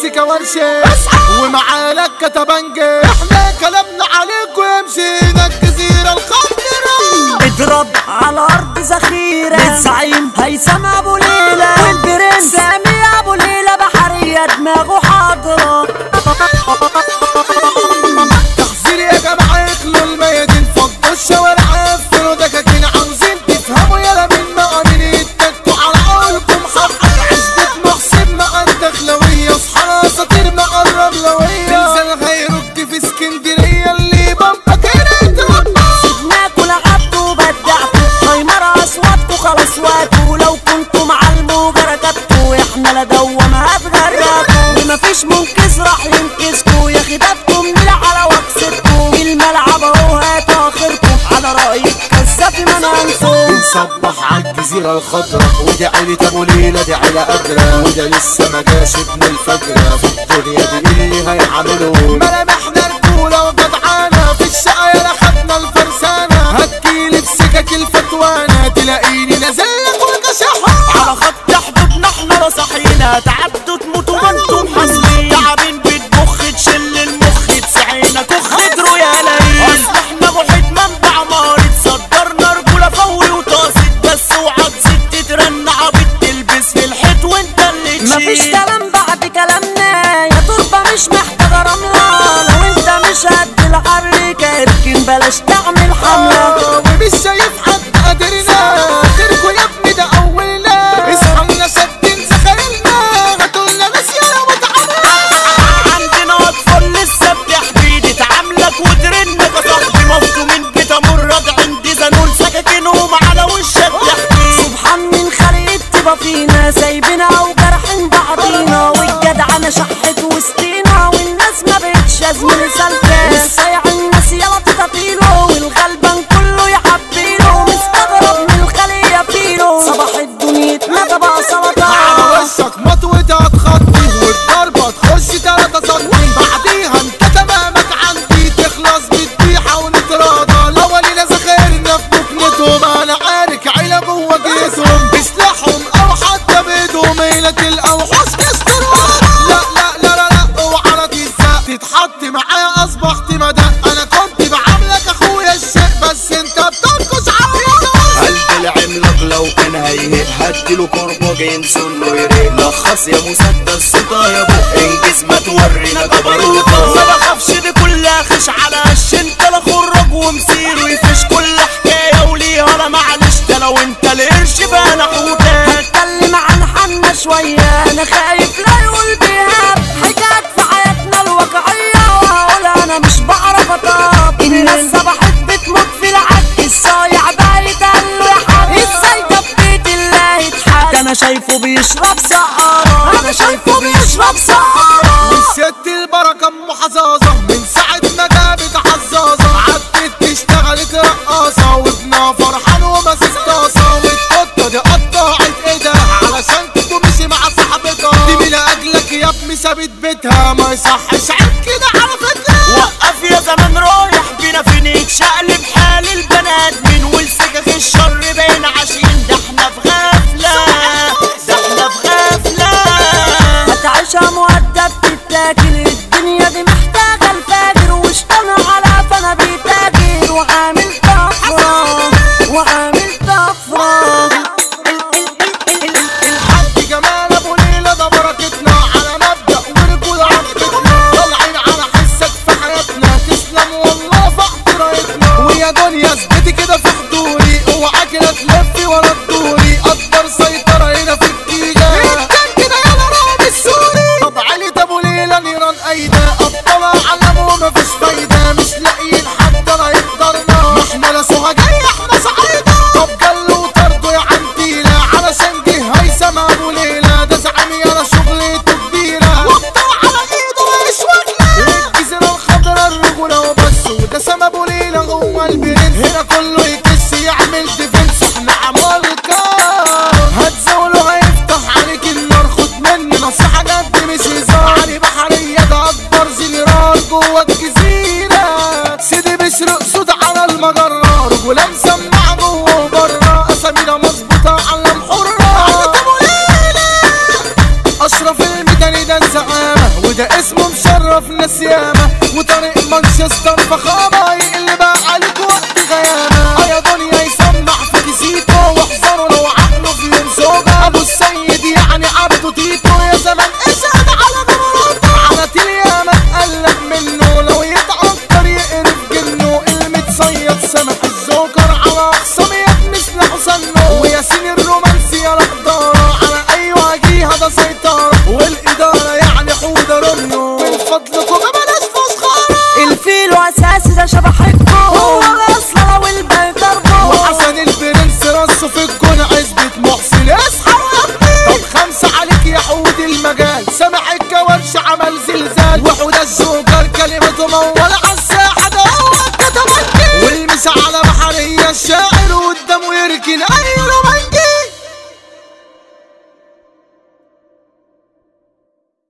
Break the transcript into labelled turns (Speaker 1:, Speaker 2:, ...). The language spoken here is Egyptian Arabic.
Speaker 1: السكة ورشة ومعانا كتبنجة احنا كلامنا عليكم يمشي ده الجزيرة الخضراء
Speaker 2: اضرب على ارض ذخيرة الزعيم هيثم ابو ليلى والبرنس سامي ابو ليلى بحرية دماغه حاضرة
Speaker 1: تحذير يا جماعة يخلوا الميادين فضوا الشوارع قفلوا دكاكين عاوزين تفهموا يلا من مقامين يتكوا على عقولكم حق عزبة محسن مع الدخلوية اصحى اساطير مع الرملوية تنزل غيرك في اسكندرية اللي بمبك هنا يتربى
Speaker 2: ناكل عبدو بدعتوا خيمرة اصواتكوا خلاص واتوا لو كنتوا مع الموجة ركبتوا احنا لا دوامها بغرقوا ومفيش منقذ راح ينقذكوا يا خدابكم من على وكستكوا الملعب اهو هاتوا اخركم على رأيك كذاب ما ننسوا
Speaker 1: بنصبح على الجزيرة الخضراء ودي عيلة ابو ليلى دي عيلة قادرة وده لسه ما جاش ابن الفجرة في الدنيا دي اللي هيعملوا ملامحنا رجولة وجدعانة في الشقايا خدنا الفرسانة هتجيلي في سكك الفتوانة تلاقيني نازل لك والكشحة
Speaker 2: على خط حدودنا احنا لا صحينا تعبتوا تموتوا ما انتم حاسبين تعبين بتبخ تشل المخ تسعينا كخ ادروا يا ليل اصل احنا محيط منبع مارد صدرنا رجوله فوري وطاسد بس اوعى تزيد تترن عبيط تلبس في الحيط وانت اللي تشيل مفيش كلام بعد كلامنا يا تربه مش محتاجه رمله لو انت مش قد الحركه اركن بلاش تعمل حمله
Speaker 1: ومش شايف حد قادرنا غيركوا يا ابني ده اولنا اصحى شدين زخايلنا هاتولنا ناس يا متعبة
Speaker 2: عندنا اطفال لسه بتحبيد تعاملك وترنك يا صاحبي مفطومين بتمرد عندي زنول سكاكينهم على وشك تحكي سبحان من خلق تبقى فينا سايبنا او جرحين بعضينا والجدعنة شحت وسطينا والناس ما بقتش ازمن سلكة والصيع الناس يلا تطيله والغلبان كله يحبيله مستغرب من الخلية فيله صباح الدنيا اتنقى بقى
Speaker 1: على
Speaker 2: سلطة
Speaker 1: وشك مطوتها هتخطي والضربة تخش تلاتة سنتي بعديها انت تمامك عندي تخلص بالديحة ونتراضى لو لينا زخيرنا في بكنتهم انا عارك عيلة جوه جيتهم بسلاحهم او حتى بايدهم هيلة الاوحش كسروا لا لا لا لا لا اوعى لا تنسى تتحط معايا اصبحت مدى انا كنت بعاملك اخويا الشيخ بس انت بتنقص عقلك
Speaker 3: قلب العملاق لو كان هيهق هديله كرباج ينسون له يريق لخص يا مسدس صوتا يا بق انجز ما تورينا جبروتا
Speaker 2: ما بخافش دي كلها خش على قش انت لا خرج ومسير ويفش كل حكايه وليها لا معلش ده لو انت القرش بقى انا حوتة هتكلم عن حنا شويه انا خايف لا يقول بيها حاجات في حياتنا الواقعيه وهقول انا مش بعرف اطاب الناس صبحت بتموت في العك الصايع بقى يتقال له يا حاج ازاي ده بيت الله يتحد انا شايفه بيشرب سقارة انا شايفه بيشرب سقارة
Speaker 1: والست البركة ام حظاظة من ساعة ما جابت حظاظة عدت اشتغلت رقاصة وابنها فرحان وماسك طاسة والقطة دي قطعت ايدها علشان تمشي مع صاحبتها دي من اجلك يا ابني سابت بيتها ما يصحش عيب كده على فكرة
Speaker 2: وقف يا زمان رايح بينا فينيك شقلب حال البنات من والسكك الشر بين عشرين ده احنا في غفلة ده احنا في غفلة هتعيشها مؤدب تتاكل الدنيا دي محتاجة الفاجر واشتغل على فانا بيتاجر وعامل طفرة وعامل طفرة
Speaker 1: الحاج جمال ابو ليلى ده بركتنا على مبدأ ورجول عفتنا طالعين مانشستر فخار